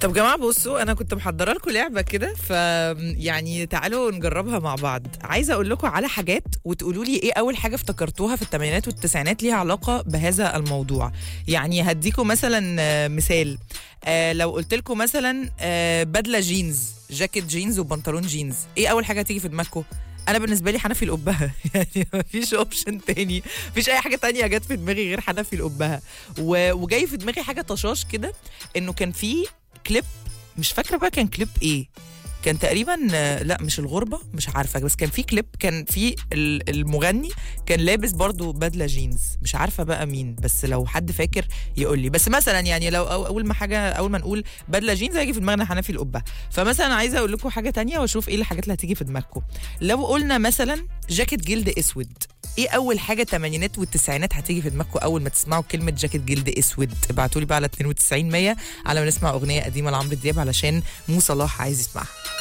طب جماعه بصوا انا كنت محضره لكم لعبه كده ف يعني تعالوا نجربها مع بعض عايزه اقول لكم على حاجات وتقولوا لي ايه اول حاجه افتكرتوها في الثمانينات والتسعينات ليها علاقه بهذا الموضوع يعني هديكم مثلا آه، مثال آه لو قلت لكم مثلا آه بدله جينز جاكيت جينز وبنطلون جينز ايه اول حاجه هتيجي في دماغكم انا بالنسبه لي حنفي القبهه يعني مفيش اوبشن تاني مفيش اي حاجه تانية جت في دماغي غير حنفي القبهه و... وجاي في دماغي حاجه طشاش كده انه كان في كليب مش فاكره بقى كان كليب ايه كان تقريبا آه، لا مش الغربه مش عارفه بس كان في كليب كان في ال- المغني كان لابس برضو بدله جينز مش عارفه بقى مين بس لو حد فاكر يقول لي بس مثلا يعني لو أو- اول ما حاجه اول ما نقول بدله جينز هيجي في دماغنا حنفي القبه فمثلا عايزه اقول لكم حاجه تانية واشوف ايه الحاجات اللي هتيجي في دماغكم لو قلنا مثلا جاكيت جلد اسود ايه اول حاجه الثمانينات والتسعينات هتيجي في دماغكم اول ما تسمعوا كلمه جاكيت جلد اسود ابعتوا لي بقى على 92 100 على ما نسمع اغنيه قديمه لعمرو دياب علشان مو صلاح عايز يسمعها